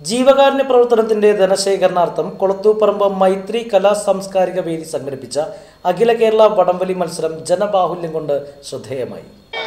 ജീവകാരുണ്യ പ്രവർത്തനത്തിന്റെ ധനശേഖരണാർത്ഥം കൊളത്തൂപ്പറമ്പ് മൈത്രി കലാ സാംസ്കാരിക വേദി സംഘടിപ്പിച്ച അഖില കേരള വടംവലി മത്സരം ജനബാഹുല്യം കൊണ്ട് ശ്രദ്ധേയമായി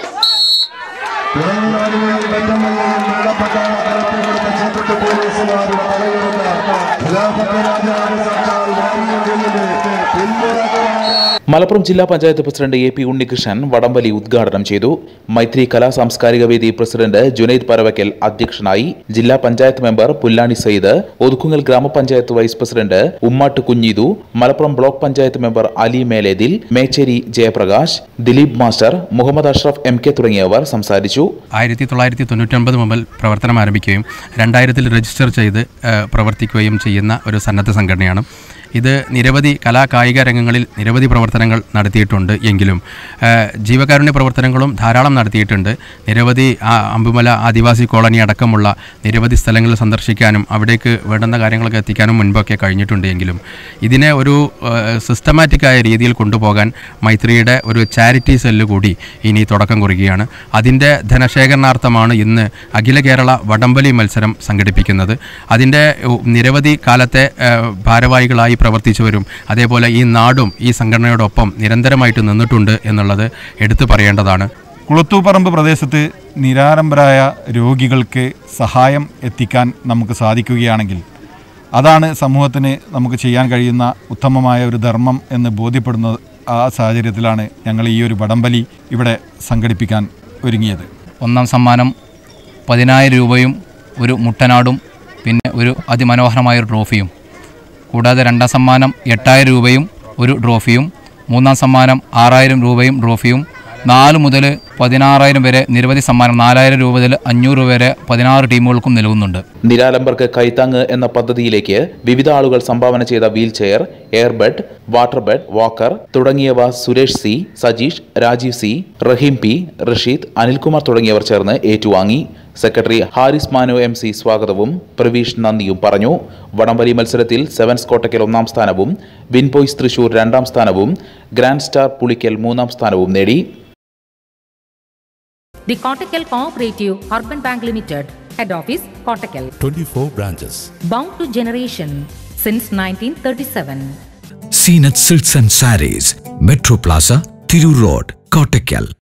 തിരുവനന്തപുരം വെറ്റമല്ലയിൽ മരണപ്പെട്ട കലർത്തി കൊടുത്ത ചീട്ടുട്ട് പോലീസുകാരുടെ തലയിലുള്ള ഖിലാഫത്ത് രാജാവ് സർക്കാർ വാരിയതിന്റെ പിന്തുണക്കാരായ മലപ്പുറം ജില്ലാ panchayat president A P Unnikrishnan വടംവലി ഉദ്ഘാടനം ചെയ്തു മൈത്രി കലാ സാംസ്കാരിക വേദി പ്രസിഡന്റ് ജുനൈദ് പരവക്കൽ അധ്യക്ഷനായി ജില്ലാ പഞ്ചായത്ത് മെമ്പർ പുല്ലാനി സയ്യിദ് ഒതുക്കുങ്ങൽ ഗ്രാമപഞ്ചായത്ത് vice president Ummatt Kunheethu Malappuram block panchayat member Ali Melethil Mecheri Jayaprakash Dileep master Muhammad Ashraf M K തുടങ്ങിയവർ സംസാരിച്ചു ആയിരത്തി തൊള്ളായിരത്തി തൊണ്ണൂറ്റൊൻപത് മുതൽ പ്രവർത്തനം ആരംഭിക്കുകയും രണ്ടായിരത്തിൽ രജിസ്റ്റർ ചെയ്ത് ഏഹ്, പ്രവർത്തിക്കുകയും ചെയ്യുന്ന ഒരു സന്നദ്ധ സംഘടനയാണ് ഇത് നിരവധി കലാ കായിക രംഗങ്ങളിൽ നിരവധി പ്രവർത്തനങ്ങൾ നടത്തിയിട്ടുണ്ട് എങ്കിലും ഏഹ്, ജീവകാരുണ്യ പ്രവർത്തനങ്ങളും ധാരാളം നടത്തിയിട്ടുണ്ട് നിരവധി ആ, അമ്പുമല ആദിവാസി കോളനി അടക്കമുള്ള നിരവധി സ്ഥലങ്ങൾ സന്ദർശിക്കാനും അവിടേക്ക് വേണ്ടുന്ന കാര്യങ്ങളൊക്കെ എത്തിക്കാനും മുൻപൊക്കെ കഴിഞ്ഞിട്ടുണ്ട് എങ്കിലും ഇതിനെ ഒരു സിസ്റ്റമാറ്റിക്കായ രീതിയിൽ കൊണ്ടുപോകാൻ മൈത്രിയുടെ ഒരു ചാരിറ്റി സെല്ല് കൂടി ഇനി തുടക്കം കുറിക്കുകയാണ് അതിൻ്റെ ധനശേഖരണാർത്ഥമാണ് ഇന്ന് അഖില കേരള വടംവലി മത്സരം സംഘടിപ്പിക്കുന്നത് അതിൻ്റെ ഉ, നിരവധി കാലത്തെ ഏഹ്, ഭാരവാഹികളായി പ്രവർത്തിച്ചവരും അതേപോലെ ഈ നാടും ഈ സംഘടനയോടൊപ്പം നിരന്തരമായിട്ട് നിന്നിട്ടുണ്ട് എന്നുള്ളത് എടുത്തു പറയേണ്ടതാണ് കുളത്തൂപ്പറമ്പ് പ്രദേശത്ത് നിരാരംഭരായ രോഗികൾക്ക് സഹായം എത്തിക്കാൻ നമുക്ക് സാധിക്കുകയാണെങ്കിൽ അതാണ് സമൂഹത്തിന് നമുക്ക് ചെയ്യാൻ കഴിയുന്ന ഉത്തമമായ ഒരു ധർമ്മം എന്ന് ബോധ്യപ്പെടുന്ന ആ സാഹചര്യത്തിലാണ് ഞങ്ങൾ ഈ ഒരു വടംവലി ഇവിടെ സംഘടിപ്പിക്കാൻ ഒരുങ്ങിയത് ഒന്നാം സമ്മാനം പതിനായിരം രൂപയും ഒരു മുട്ടനാടും പിന്നെ ഒരു അതിമനോഹരമായ ഒരു ട്രോഫിയും കൂടാതെ രണ്ടാം സമ്മാനം എട്ടായിരം രൂപയും ഒരു ട്രോഫിയും മൂന്നാം സമ്മാനം ആറായിരം രൂപയും ട്രോഫിയും നാല് മുതൽ പതിനാറായിരം വരെ നിരവധി സമ്മാനം നാലായിരം രൂപ മുതൽ അഞ്ഞൂറ് രൂപ വരെ പതിനാറ് ടീമുകൾക്കും നൽകുന്നുണ്ട് നിരാലംബർക്ക് കൈത്താങ്ങ് എന്ന പദ്ധതിയിലേക്ക് വിവിധ ആളുകൾ സംഭാവന ചെയ്ത wheel chair airbed water bed walker തുടങ്ങിയവ Suresh C Sajeesh Rajeev C Raheem P Rasheed Anilkumar തുടങ്ങിയവർ ചേർന്ന് ഏറ്റുവാങ്ങി secretary Haris Manu M C സ്വാഗതവും പ്രവീഷ് നന്ദിയും പറഞ്ഞു വടംവലി മത്സരത്തിൽ സെവൻസ് കോട്ടയ്ക്കൽ ഒന്നാം സ്ഥാനവും വിൻബോയ്സ് തൃശൂർ രണ്ടാം സ്ഥാനവും ഗ്രാൻഡ് സ്റ്റാർ പുളിക്കൽ മൂന്നാം സ്ഥാനവും നേടി The Kottakkal Cooperative Urban Bank Limited, Head Office, Kottakkal. 24 branches. Bound to generation since 1937. Zeenath silks and sarees metro plaza Tirur road Kottakkal